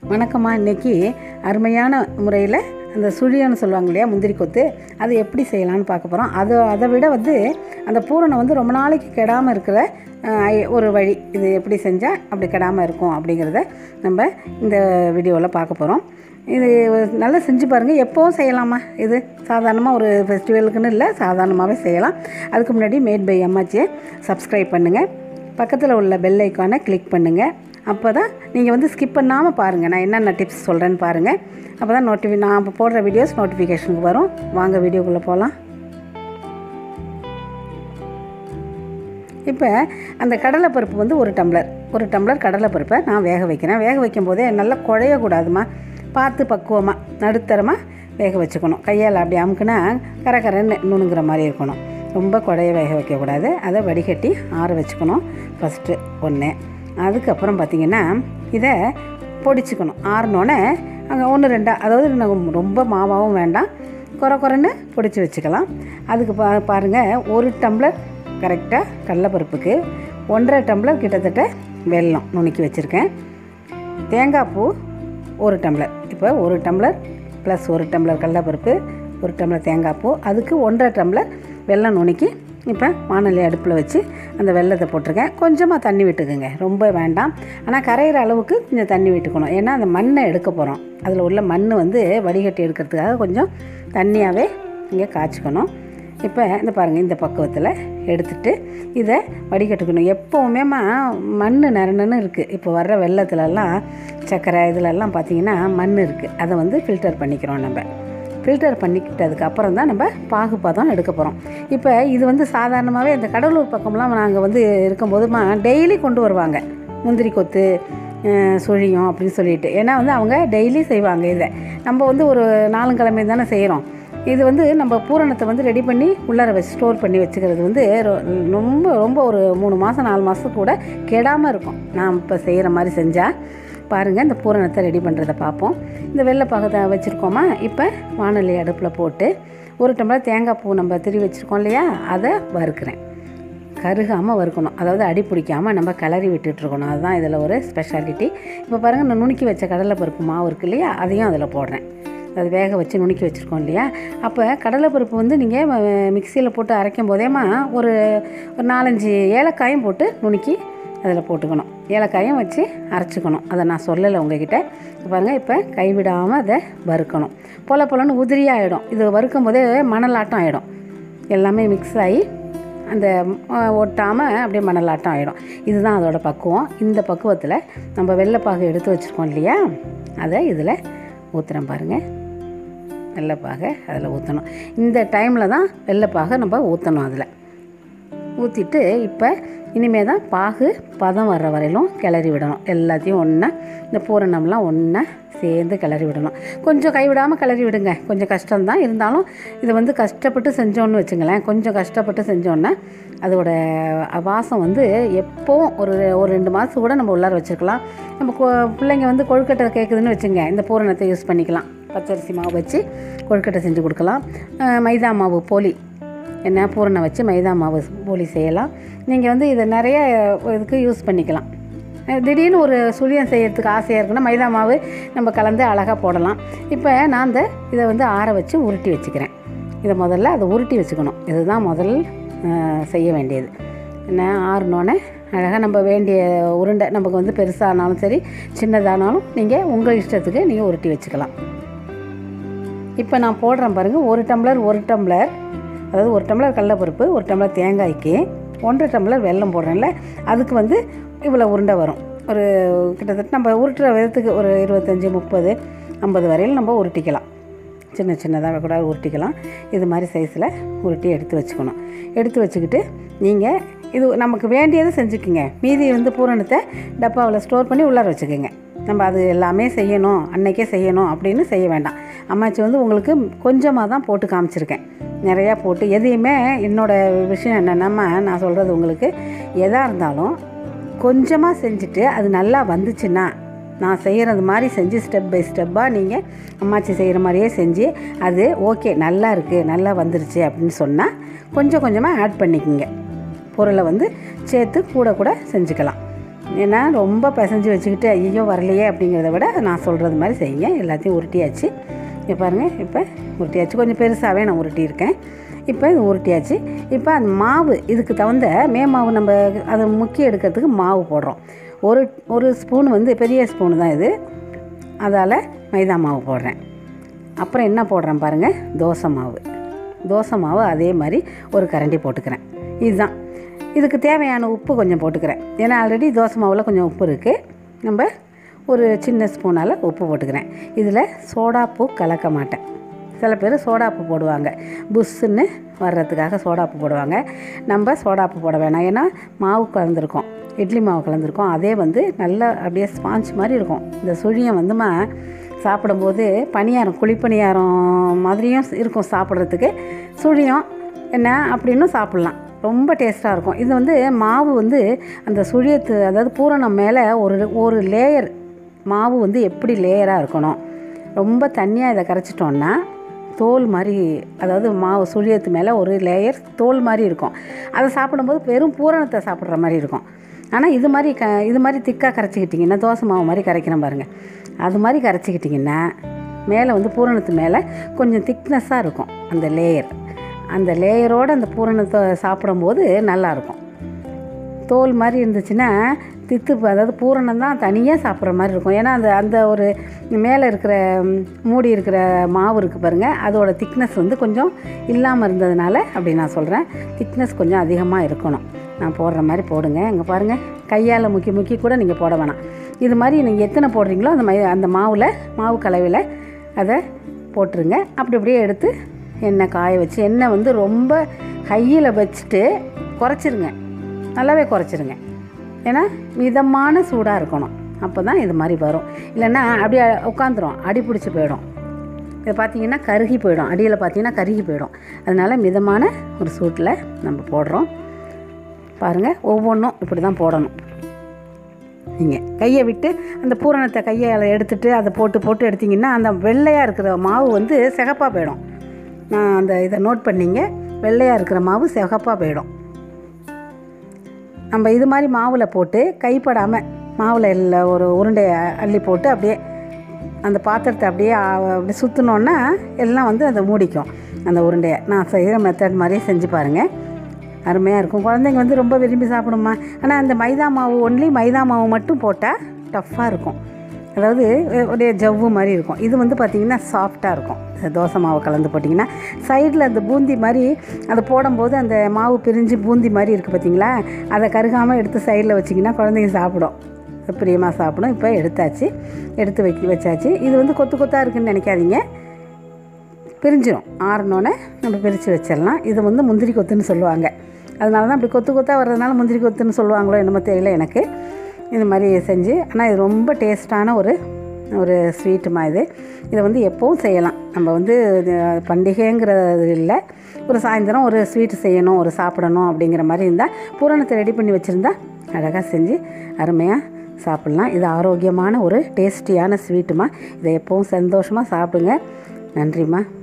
வணக்கம்மா இன்னைக்கு அருமையான முறையில் அந்த சுழியன்னு சொல்லுவாங்க இல்லையா முந்திரி கொத்து அது எப்படி செய்யலாம்னு பார்க்க போகிறோம் அது அதை விட வந்து அந்த பூரணை வந்து ரொம்ப நாளைக்கு கெடாமல் இருக்கிற அஹ், ஐ- ஒரு வழி இது எப்படி செஞ்சால் அப்படி கெடாமல் இருக்கும் அப்படிங்கிறத நம்ம இந்த வீடியோவில் பார்க்க போகிறோம் இது நல்லா செஞ்சு பாருங்கள் எப்போவும் செய்யலாமா இது சாதாரணமாக ஒரு ஃபெஸ்டிவலுக்குன்னு இல்லை சாதாரணமாகவே செய்யலாம் அதுக்கு முன்னாடி மேட் பை அம்மாச்சியை சப்ஸ்கிரைப் பண்ணுங்கள் பக்கத்தில் உள்ள பெல் ஐக்கானை கிளிக் பண்ணுங்கள் அப்போ தான் நீங்கள் வந்து ஸ்கிப் பண்ணாமல் பாருங்கள் நான் என்னென்ன டிப்ஸ் சொல்கிறேன்னு பாருங்கள் அப்போ தான் நோட்டிஃபி நான் இப்போ போடுற வீடியோஸ் நோட்டிஃபிகேஷனுக்கு வரும் வாங்க வீடியோக்குள்ளே போகலாம் இப்போ அந்த கடலைப்பருப்பு வந்து ஒரு டம்ளர் ஒரு டம்ளர் கடலைப்பருப்பை நான் வேக வைக்கிறேன் வேக வைக்கும் போதே நல்லா குழையக்கூடாதுமா பார்த்து பக்குவமாக நடுத்தரமாக வேக வச்சுக்கணும் கையால் அப்படி அமுக்குனா கரை கரைன்னு நுணுங்குற மாதிரி இருக்கணும் ரொம்ப குழைய வேக வைக்கக்கூடாது அதை வடிகட்டி ஆற வச்சுக்கணும் ஃபஸ்ட்டு ஒன்று அதுக்கப்புறம் பார்த்திங்கன்னா இதை பொடிச்சுக்கணும் ஆறினோடனே அங்கே ஒன்று ரெண்டா அதாவது நம்ம ரொம்ப மாவாகவும் வேண்டாம் குறை குறைன்னு பொடிச்சு வச்சுக்கலாம் அதுக்கு பா பாருங்கள் ஒரு டம்ளர் கரெக்டாக கடலைப்பருப்புக்கு ஒன்றரை டம்ளர் கிட்டத்தட்ட வெல்லம் நுணுக்கி வச்சுருக்கேன் தேங்காய் பூ ஒரு டம்ளர் இப்போ ஒரு டம்ளர் ப்ளஸ் ஒரு டம்ளர் கடலைப்பருப்பு ஒரு டம்ளர் தேங்காய் பூ அதுக்கு ஒன்றரை டம்ளர் வெல்லம் நுணுக்கி இப்போ வானொலி அடுப்பில் வச்சு அந்த வெல்லத்தை போட்டிருக்கேன் கொஞ்சமாக தண்ணி விட்டுக்குங்க ரொம்ப வேண்டாம் ஆனால் கரையிற அளவுக்கு கொஞ்சம் தண்ணி விட்டுக்கணும் ஏன்னா அந்த மண்ணை எடுக்க போகிறோம் அதில் உள்ள மண் வந்து வடிகட்டி எடுக்கிறதுக்காக கொஞ்சம் தண்ணியாகவே இங்கே காய்ச்சிக்கணும் இப்போ இந்த பாருங்கள் இந்த பக்குவத்தில் எடுத்துட்டு இதை வடிகட்டுக்கணும் எப்போவுமே மண் நிறணுன்னு இருக்குது இப்போ வர்ற வெள்ளத்துலலாம் சர்க்கரை இதிலெல்லாம் பார்த்தீங்கன்னா மண் இருக்குது அதை வந்து ஃபில்டர் பண்ணிக்கிறோம் நம்ம ஃபில்டர் பண்ணிக்கிட்டதுக்கு அப்புறம் தான் நம்ம பாகுபதம் எடுக்க போகிறோம் இப்போ இது வந்து சாதாரணமாகவே இந்த கடலூர் பக்கம்லாம் நாங்கள் வந்து இருக்கும்போதுமா டெய்லி கொண்டு வருவாங்க முந்திரி கொத்து அஹ், சுழியம் அப்படின்னு சொல்லிட்டு ஏன்னா வந்து அவங்க டெய்லி செய்வாங்க இதை நம்ம வந்து ஒரு நாலுங்கிழமை தானே செய்கிறோம் இது வந்து நம்ம பூரணத்தை வந்து ரெடி பண்ணி உள்ளார வச்சு ஸ்டோர் பண்ணி வச்சுக்கிறது வந்து ரொ- ரொம்ப ரொம்ப ஒரு மூணு மாதம் நாலு மாதத்துக்கு கூட கெடாமல் இருக்கும் நான் இப்போ செய்கிற மாதிரி செஞ்சால் பாருங்கள் இந்த பூரணத்தை ரெடி பண்ணுறதை பார்ப்போம் இந்த வெள்ளை பாகத்தை வச்சுருக்கோமா இப்போ வானொலி அடுப்பில் போட்டு ஒரு டம்ளர் தேங்காய் பூ நம்ம திரி வச்சுருக்கோம் இல்லையா அதை வறுக்கிறேன் கருகாமல் வறுக்கணும் அதாவது அடி பிடிக்காமல் நம்ம கிளறி விட்டுட்ருக்கணும் அதுதான் இதில் ஒரு ஸ்பெஷாலிட்டி இப்போ பாருங்கள் நான் நுணுக்கி வச்ச கடலைப்பருப்பு மாவு இருக்கு இல்லையா அதையும் அதில் போடுறேன் அது வேக வச்சு நுணுக்கி வச்சுருக்கோம் இல்லையா அப்போ கடலைப்பருப்பு வந்து நீங்கள் மிக்சியில் போட்டு அரைக்கும் போதேமா ஒரு ஒரு நாலஞ்சு ஏலக்காயும் போட்டு நுணுக்கி அதில் போட்டுக்கணும் ஏலக்காயும் வச்சு அரைச்சிக்கணும் அதை நான் சொல்லலை உங்ககிட்ட பாருங்கள் இப்போ கைவிடாமல் அதை வறுக்கணும் பொல பொலன்னு உதிரியாகிடும் இது வறுக்கும் போதே மணலாட்டம் ஆகிடும் எல்லாமே மிக்ஸ் ஆகி அந்த ஒட்டாமல் அப்படியே மணலாட்டம் ஆகிடும் இதுதான் அதோட பக்குவம் இந்த பக்குவத்தில் நம்ம வெள்ளைப்பாகு எடுத்து வச்சுருக்கோம் இல்லையா அதை இதில் ஊற்றுறேன் பாருங்கள் வெள்ளைப்பாகை அதில் ஊற்றணும் இந்த டைமில் தான் வெள்ளைப்பாகை நம்ம ஊற்றணும் அதில் ஊற்றிட்டு இப்போ இனிமேல் தான் பாகு பதம் வர்ற வரையிலும் கிளறி விடணும் எல்லாத்தையும் ஒன்றா இந்த பூரணம்லாம் ஒன்றா சேர்ந்து கிளறி விடணும் கொஞ்சம் கைவிடாமல் கிளறி விடுங்க கொஞ்சம் கஷ்டம்தான் இருந்தாலும் இதை வந்து கஷ்டப்பட்டு செஞ்சோன்னு வச்சுங்களேன் கொஞ்சம் கஷ்டப்பட்டு செஞ்சோன்னா அதோட வாசம் வந்து எப்போவும் ஒரு ஒரு ரெண்டு மாதம் கூட நம்ம உள்ளார வச்சுருக்கலாம் நம்ம கொ- பிள்ளைங்க வந்து கொழுக்கட்டை கேட்குதுன்னு வச்சுங்க இந்த பூரணத்தை யூஸ் பண்ணிக்கலாம் பச்சரிசி மாவு வச்சு கொழுக்கட்டை செஞ்சு கொடுக்கலாம் அஹ் மைதா மாவு போலி என்ன பூரணை வச்சு மைதா மாவு போலி செய்யலாம் நீங்கள் வந்து இதை நிறைய இதுக்கு யூஸ் பண்ணிக்கலாம் அஹ் திடீர்னு ஒரு சுழியம் செய்யறதுக்கு ஆசையாக இருக்குன்னா மைதா மாவு நம்ம கலந்து அழகாக போடலாம் இப்போ நான் இந்த இதை வந்து ஆற வச்சு உருட்டி வச்சுக்கிறேன் இதை முதல்ல அதை உருட்டி வச்சுக்கணும் இதுதான் முதல் அஹ், செய்ய வேண்டியது என்ன ஆறுனோடனே அழகாக நம்ம வேண்டிய உருண்டை நமக்கு வந்து பெருசானாலும் சரி சின்னதானாலும் நீங்கள் உங்கள் இஷ்டத்துக்கு நீங்கள் உருட்டி வச்சுக்கலாம் இப்போ நான் போடுறேன் பாருங்கள் ஒரு டம்ளர் ஒரு டம்ளர் அதாவது ஒரு டம்ளர் கடலைப்பருப்பு ஒரு டம்ளர் தேங்காய்க்கு ஒன்றரை டம்ளர் வெல்லம் போடுறேன்ல அதுக்கு வந்து இவ்வளோ உருண்டை வரும் ஒரு கிட்டத்தட்ட நம்ம உருட்டுற விதத்துக்கு ஒரு இருபத்தஞ்சி முப்பது ஐம்பது வரையில் நம்ம உருட்டிக்கலாம் சின்ன சின்னதாக கூட உருட்டிக்கலாம் இது மாதிரி சைஸில் உருட்டி எடுத்து வச்சுக்கணும் எடுத்து வச்சுக்கிட்டு நீங்கள் இது நமக்கு வேண்டியதை செஞ்சுக்குங்க மீதி வந்து பூரணத்தை டப்பாவில் ஸ்டோர் பண்ணி உள்ளார வச்சுக்கோங்க நம்ம அது எல்லாமே செய்யணும் அன்னைக்கே செய்யணும் அப்படின்னு செய்ய வேண்டாம் அம்மாச்சி வந்து உங்களுக்கு கொஞ்சமாக தான் போட்டு காமிச்சிருக்கேன் நிறையா போட்டு எதையுமே என்னோடய விஷயம் என்னென்னம்மா நான் சொல்கிறது உங்களுக்கு எதாக இருந்தாலும் கொஞ்சமாக செஞ்சுட்டு அது நல்லா வந்துச்சுன்னா நான் செய்கிறது மாதிரி செஞ்சு ஸ்டெப் பை ஸ்டெப்பாக நீங்கள் அம்மாச்சி செய்கிற மாதிரியே செஞ்சு அது ஓகே நல்லா இருக்குது நல்லா வந்துருச்சு அப்படின்னு சொன்னால் கொஞ்சம் கொஞ்சமாக ஆட் பண்ணிக்கோங்க பொருளை வந்து சேர்த்து கூட கூட செஞ்சுக்கலாம் ஏன்னா ரொம்ப பிசைஞ்சு வச்சுக்கிட்டு ஐயோ வரலையே அப்படிங்கிறத விட நான் சொல்கிறது மாதிரி செய்யுங்க எல்லாத்தையும் உருட்டியாச்சு இப்போ பாருங்கள் இப்போ உருட்டியாச்சு கொஞ்சம் பெருசாகவே நான் உருட்டியிருக்கேன் இப்போ இது உருட்டியாச்சு இப்போ அந்த மாவு இதுக்கு தகுந்த மே மாவு நம்ம அதை முக்கி எடுக்கிறதுக்கு மாவு போடுறோம் ஒரு ஒரு ஸ்பூன் வந்து பெரிய ஸ்பூனு தான் இது அதால் மைதா மாவு போடுறேன் அப்புறம் என்ன போடுறேன் பாருங்கள் தோசை மாவு தோசை மாவு அதே மாதிரி ஒரு கரண்டி போட்டுக்கிறேன் இதுதான் இதுக்கு தேவையான உப்பு கொஞ்சம் போட்டுக்கிறேன் ஏன்னா ஆல்ரெடி தோசை மாவில் கொஞ்சம் உப்பு இருக்குது நம்ம ஒரு சின்ன ஸ்பூனால் உப்பு போட்டுக்கிறேன் இதில் சோடாப்பூ கலக்க மாட்டேன் சில பேர் சோடாப்பு போடுவாங்க புஷ்ஷுன்னு வர்றதுக்காக சோடாப்பு போடுவாங்க நம்ம சோடாப்பு போட வேணாம் ஏன்னா மாவு கலந்துருக்கோம் இட்லி மாவு கலந்துருக்கோம் அதே வந்து நல்லா அப்படியே ஸ்பாஞ்ச் மாதிரி இருக்கும் இந்த சுழியம் வந்துமா சாப்பிடும்போது பணியாரம் குழிப்பணியாரம் மாதிரியும் இருக்கும் சாப்பிட்றதுக்கு சுழியம் என்ன அப்படின்னும் சாப்பிட்லாம் ரொம்ப டேஸ்ட்டாக இருக்கும் இது வந்து மாவு வந்து அந்த சுழியத்து அதாவது பூரணம் மேலே ஒரு ஒரு லேயர் மாவு வந்து எப்படி லேயராக இருக்கணும் ரொம்ப தண்ணியாக இதை கரைச்சிட்டோன்னா தோல் மாதிரி அதாவது மாவு சுழியத்து மேலே ஒரு லேயர் தோல் மாதிரி இருக்கும் அதை சாப்பிடும்போது வெறும் பூரணத்தை சாப்பிட்ற மாதிரி இருக்கும் ஆனால் இது மாதிரி க இது மாதிரி திக்காக கரைச்சிக்கிட்டிங்கன்னா தோசை மாவு மாதிரி கரைக்கிறேன் பாருங்கள் அது மாதிரி கரைச்சிக்கிட்டிங்கன்னா மேலே வந்து பூரணத்து மேலே கொஞ்சம் திக்னஸ்ஸாக இருக்கும் அந்த லேயர் அந்த லேயரோடு அந்த பூரணத்தை சாப்பிடும்போது நல்லாயிருக்கும் தோல் மாதிரி இருந்துச்சுன்னா தித்து அதாவது பூரணம் தான் தனியாக சாப்பிட்ற மாதிரி இருக்கும் ஏன்னா அந்த அந்த ஒரு மேலே இருக்கிற ம், மூடி இருக்கிற மாவு இருக்குது பாருங்கள் அதோட திக்னஸ் வந்து கொஞ்சம் இல்லாமல் இருந்ததுனால அப்படி நான் சொல்கிறேன் திக்னஸ் கொஞ்சம் அதிகமாக இருக்கணும் நான் போடுற மாதிரி போடுங்க இங்கே பாருங்கள் கையால் முக்கி முக்கி கூட நீங்கள் போட வேணாம் இது மாதிரி நீங்கள் எத்தனை போடுறீங்களோ அந்த மை அந்த மாவில் மாவு கலவையில் அதை போட்டுருங்க அப்படி அப்படியே எடுத்து எண்ணெய் காய வச்சு எண்ணெய் வந்து ரொம்ப ஹையில் வச்சுட்டு குறைச்சிருங்க நல்லாவே குறைச்சிருங்க ஏன்னா மிதமான சூடாக இருக்கணும் அப்போ தான் இது மாதிரி வரும் இல்லைன்னா அப்படியே உட்காந்துரும் அடி பிடிச்சி போயிடும் இது பார்த்தீங்கன்னா கருகி போயிடும் அடியில் பார்த்தீங்கன்னா கருகி போயிடும் அதனால் மிதமான ஒரு சூட்டில் நம்ம போடுறோம் பாருங்கள் ஒவ்வொன்றும் இப்படி தான் போடணும் நீங்கள் கையை விட்டு அந்த பூரணத்தை கையால் எடுத்துட்டு அதை போட்டு போட்டு எடுத்தீங்கன்னா அந்த வெள்ளையாக இருக்கிற மாவு வந்து சிகப்பாக போயிடும் நான் அந்த இதை நோட் பண்ணீங்க வெள்ளையாக இருக்கிற மாவு சிகப்பாக போயிடும் நம்ம இது மாதிரி மாவில் போட்டு கைப்படாமல் மாவில் இல்லை ஒரு உருண்டையை அள்ளி போட்டு அப்படியே அந்த பாத்திரத்தை அப்படியே ஆ- அப்படியே சுற்றினோன்னா எல்லாம் வந்து அதை மூடிக்கும் அந்த உருண்டையை நான் செய்கிற மெத்தட் மாதிரியே செஞ்சு பாருங்கள் அருமையாக இருக்கும் குழந்தைங்க வந்து ரொம்ப விரும்பி சாப்பிடுமா ஆனால் அந்த மைதா மாவு ஒன்லி மைதா மாவு மட்டும் போட்டால் டஃப்பாக இருக்கும் அதாவது அஹ், அப்படியே ஜவ்வு மாதிரி இருக்கும் இது வந்து பார்த்திங்கன்னா சாஃப்டாக இருக்கும் இந்த தோசை மாவு கலந்து போட்டிங்கன்னா சைடில் அந்த பூந்தி மாதிரி அதை போடும்போது அந்த மாவு பிரிஞ்சு பூந்தி மாதிரி இருக்குது பார்த்தீங்களா அதை கருகாமல் எடுத்து சைடில் வச்சிங்கன்னா குழந்தைங்க சாப்பிடும் பிரியமாக சாப்பிடும் இப்போ எடுத்தாச்சு எடுத்து வைக்க வச்சாச்சு இது வந்து கொத்து கொத்தாக இருக்குன்னு நினைக்காதீங்க பிரிஞ்சிடும் ஆறினோன்னே நம்ம பிரித்து வச்சிடலாம் இது வந்து முந்திரி கொத்துன்னு சொல்லுவாங்க அதனால தான் இப்படி கொத்து கொத்தாக வர்றதுனால முந்திரி கொத்துன்னு சொல்லுவாங்களோ என்னமோ தெரியல எனக்கு இது மாதிரி செஞ்சு ஆனால் இது ரொம்ப டேஸ்ட்டான ஒரு ஒரு ஸ்வீட்டுமா இது இதை வந்து எப்போவும் செய்யலாம் நம்ம வந்து இது பண்டிகைங்கிறது இல்லை ஒரு சாயந்தரம் ஒரு ஸ்வீட்டு செய்யணும் ஒரு சாப்பிடணும் அப்படிங்கிற மாதிரி இருந்தால் பூரணத்தை ரெடி பண்ணி வச்சுருந்தா அழகாக செஞ்சு அருமையாக சாப்பிட்லாம் இது ஆரோக்கியமான ஒரு டேஸ்டியான ஸ்வீட்டுமா இதை எப்போவும் சந்தோஷமாக சாப்பிடுங்க நன்றிம்மா